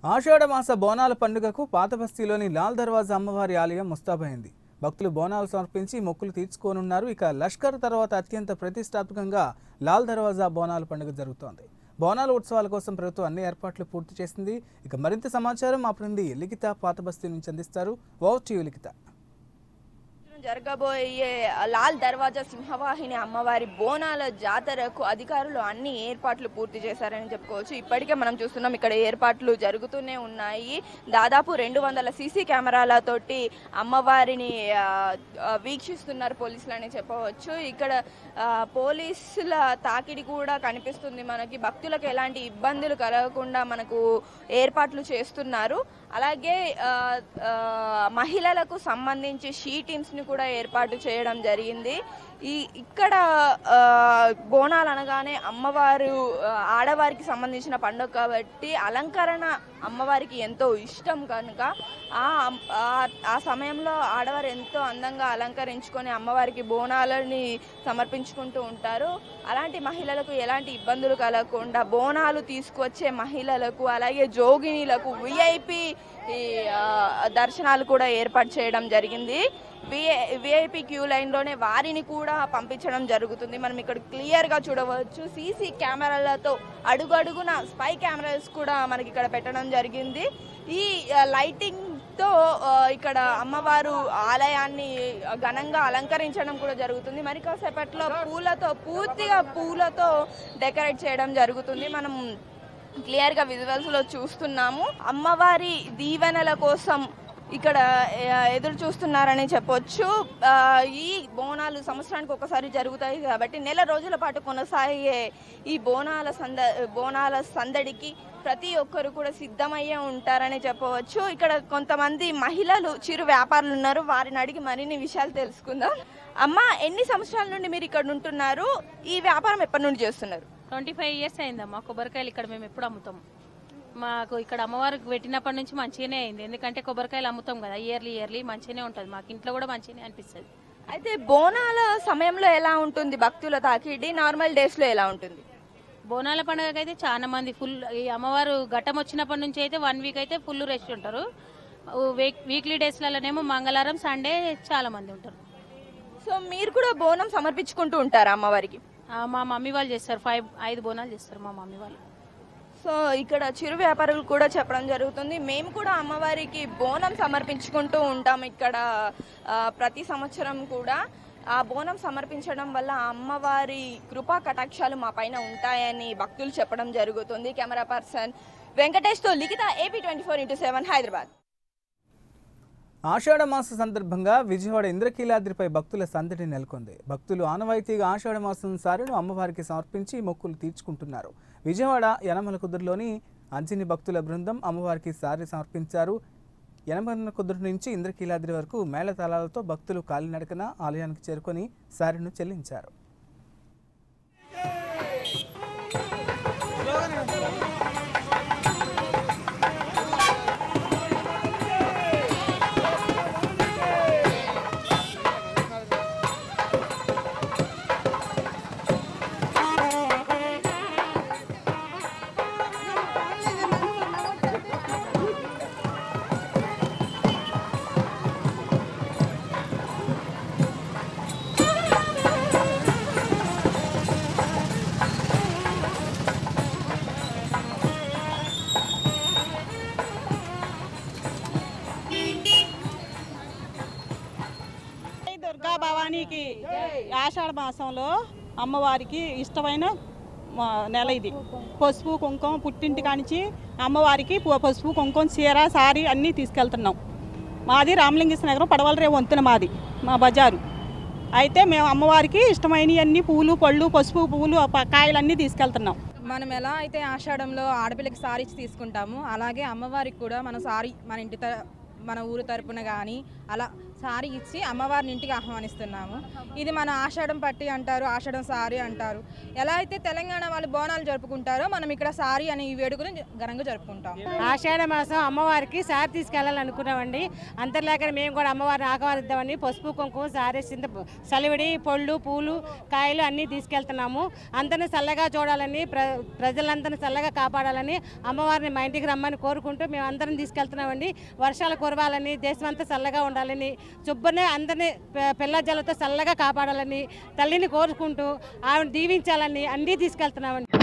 ఆషాఢ మాస బోనాల పండుగకు పాత బస్తీలోని లాల్ దర్వాజా అమ్మవారి ఆలయం ముస్తాబైంది భక్తులు బోనాలు సమర్పించి మొక్కులు తీర్చుకోనున్నారు ఇక లష్కర్ తర్వాత అత్యంత ప్రతిష్టాత్మకంగా లాల్ దర్వాజా బోనాల పండుగ జరుగుతోంది బోనాల ఉత్సవాల కోసం ప్రభుత్వం అన్ని ఏర్పాట్లు పూర్తి చేసింది ఇక మరింత సమాచారం మా ప్రతినిధి లిఖిత పాత బస్తీ నుంచి అందిస్తారు ఓవర్ టు యు, లిఖిత జరగబోయే లాల్ దర్వాజా సింహవాహిని అమ్మవారి బోనాల జాతరకు అధికారులు అన్ని ఏర్పాట్లు పూర్తి చేశారని చెప్పుకోవచ్చు ఇప్పటికే మనం చూస్తున్నాం ఇక్కడ ఏర్పాట్లు జరుగుతూనే ఉన్నాయి దాదాపు రెండు వందల సీసీ కెమెరాలతోటి అమ్మవారిని ఆ, ఆ, వీక్షిస్తున్నారు పోలీసులు అని చెప్పవచ్చు ఇక్కడ ఆ, పోలీసుల తాకిడి కూడా కనిపిస్తుంది మనకి భక్తులకు ఎలాంటి ఇబ్బందులు కలగకుండా మనకు ఏర్పాట్లు చేస్తున్నారు అలాగే ఆ, ఆ, మహిళలకు సంబంధించి షీటిన్స్ ని కూడా ఏర్పాటు చేయడం జరిగింది ఈ ఇక్కడ ఆ, బోనాలు అనగానే అమ్మవారు ఆ, ఆడవారికి సంబంధించిన పండుగ కాబట్టి అలంకరణ అమ్మవారికి ఎంతో ఇష్టం కనుక ఆ అమ్- ఆ- ఆ సమయంలో ఆడవారు ఎంతో అందంగా అలంకరించుకొని అమ్మవారికి బోనాలని సమర్పించుకుంటూ ఉంటారు అలాంటి మహిళలకు ఎలాంటి ఇబ్బందులు కలగకుండా బోనాలు తీసుకొచ్చే మహిళలకు అలాగే జోగినీలకు విఐపి దర్శనాలు కూడా ఏర్పాటు చేయడం జరిగింది విఐపి క్యూ లైన్లోనే వారిని కూడా పంపించడం జరుగుతుంది మనం ఇక్కడ క్లియర్గా చూడవచ్చు సీసీ కెమెరాలతో అడుగడుగున స్పై కెమెరాస్ కూడా మనకి ఇక్కడ పెట్టడం జరిగింది ఈ లైటింగ్ తో ఆ, ఇక్కడ అమ్మవారు ఆలయాన్ని ఘనంగా అలంకరించడం కూడా జరుగుతుంది మరి కాసేపట్లో పూలతో పూర్తిగా పూలతో డెకరేట్ చేయడం జరుగుతుంది మనం క్లియర్ గా విజువల్స్ లో చూస్తున్నాము అమ్మవారి దీవెనల కోసం ఇక్కడ ఆ, ఎదురు చూస్తున్నారని చెప్పొచ్చు ఆ, ఈ బోనాలు సంవత్సరానికి ఒకసారి జరుగుతాయి కాబట్టి నెల రోజుల పాటు కొనసాగే ఈ బోనాల సంద బోనాల సందడికి ప్రతి ఒక్కరు కూడా సిద్ధమయ్యే ఉంటారని చెప్పవచ్చు ఇక్కడ కొంతమంది మహిళలు చిరు వ్యాపారులు ఉన్నారు వారిని అడిగి మరిన్ని విషయాలు తెలుసుకుందాం అమ్మ ఎన్ని సంవత్సరాల నుండి మీరు ఇక్కడ ఉంటున్నారు ఈ వ్యాపారం ఎప్పటి నుండి చేస్తున్నారు ట్వంటీ ఫైవ్ ఇయర్స్ అయిందమ్మా కొబ్బరికాయలు ఇక్కడ మేము ఎప్పుడు అమ్ముతాం మాకు ఇక్కడ అమ్మవారికి పెట్టినప్పటి నుంచి మంచిగానే అయింది ఎందుకంటే కొబ్బరికాయలు అమ్ముతాం కదా ఇయర్లీ ఇయర్లీ మంచిగానే ఉంటుంది మాకు ఇంట్లో కూడా మంచిగానే అనిపిస్తుంది అయితే బోనాల సమయంలో ఎలా ఉంటుంది భక్తుల తాకిడి నార్మల్ డేస్ లో ఎలా ఉంటుంది బోనాల పండుగకి అయితే చాలా మంది ఫుల్ ఈ అమ్మవారు ఘట్టం వచ్చినప్పటి నుంచి అయితే వన్ వీక్ అయితే ఫుల్ రెస్ట్ ఉంటారు వీక్లీ డేస్లలోనేమో మంగళవారం సండే చాలా మంది ఉంటారు సో మీరు కూడా బోనం సమర్పించుకుంటూ ఉంటారా అమ్మవారికి ఆ, మా మమ్మీ వాళ్ళు చేస్తారు ఫైవ్ ఐదు బోనాలు చేస్తారు మా మమ్మీ వాళ్ళు సో ఇక్కడ చిరు వ్యాపారులు కూడా చెప్పడం జరుగుతుంది మేము కూడా అమ్మవారికి బోనం సమర్పించుకుంటూ ఉంటాం ఇక్కడ ఆ, ప్రతి సంవత్సరం కూడా ఆ బోనం సమర్పించడం వల్ల ఆ అమ్మవారి కృపా కటాక్షాలు మా పైన ఉంటాయని భక్తులు చెప్పడం జరుగుతుంది కెమెరా పర్సన్ వెంకటేష్తో Likhita AP twenty four into seven Hyderabad ఆషాఢ మాస సందర్భంగా విజయవాడ ఇంద్రకీలాద్రిపై భక్తుల సందడి నెలకొంది భక్తులు ఆనవాయితీగా ఆషాఢ మాసం సారెను అమ్మవారికి సమర్పించి మొక్కులు తీర్చుకుంటున్నారు విజయవాడ యనమల కుదురులోని అంజని భక్తుల బృందం అమ్మవారికి సారి సమర్పించారు యనమల కుదురు నుంచి ఇంద్రకీలాద్రి వరకు మేళతాళాలతో భక్తులు కాలినడకన ఆలయానికి చేరుకొని సారెను చెల్లించారు జై దుర్గా భవానీకి ఆషాఢ మాసంలో అమ్మవారికి ఇష్టమైన ఆ, నెల ఇది పసుపు కుంకుమ పుట్టింటి కానించి అమ్మవారికి పు- పసుపు కుంకుమ చీర సారీ అన్నీ తీసుకెళ్తున్నాం మాది రామలింగేశ్వర నగరం పడవలరే వంతున మాది మా బజారు అయితే మేము అమ్మవారికి ఇష్టమైనవి అన్ని పూలు పళ్ళు పసుపు పువ్వులు ఆ ప- కాయలన్నీ తీసుకెళ్తున్నాం మనం ఎలా అయితే ఆషాఢంలో ఆడపిల్లకి సారీ ఇచ్చి తీసుకుంటామో అలాగే అమ్మవారికి కూడా మన సారీ మన ఇంటి తర మన ఊరు తరపున కానీ అలా సారీ ఇచ్చి అమ్మవారిని ఇంటికి ఆహ్వానిస్తున్నాము ఇది మన ఆషాఢం పట్టి అంటారు ఆషాఢం సారీ అంటారు ఎలా అయితే తెలంగాణ వాళ్ళు బోనాలు జరుపుకుంటారో మనం ఇక్కడ సారీ అనే ఈ వేడుకను ఘనంగా జరుపుకుంటాం ఆషాఢ మాసం అమ్మవారికి సారి తీసుకెళ్ళాలనుకున్నామండి అంతర్లేక మేము కూడా అమ్మవారిని ఆహ్వానిద్దామని పసుపు కుంకుమ సారీ చింత సలివిడి పళ్ళు పూలు కాయలు అన్నీ తీసుకెళ్తున్నాము అందరిని చల్లగా చూడాలని ప్ర ప్రజలందరినీ చల్లగా కాపాడాలని అమ్మవారిని మా ఇంటికి రమ్మని కోరుకుంటూ మేము అందరం తీసుకెళ్తున్నామండి వర్షాలు కురవాలని దేశమంతా చల్లగా ఉండాలని శుభ్రనే అందరినీ ప- పిల్ల జల్లతో చల్లగా కాపాడాలని తల్లిని కోరుకుంటూ ఆవిడ దీవించాలని అన్నీ తీసుకెళ్తున్నామండి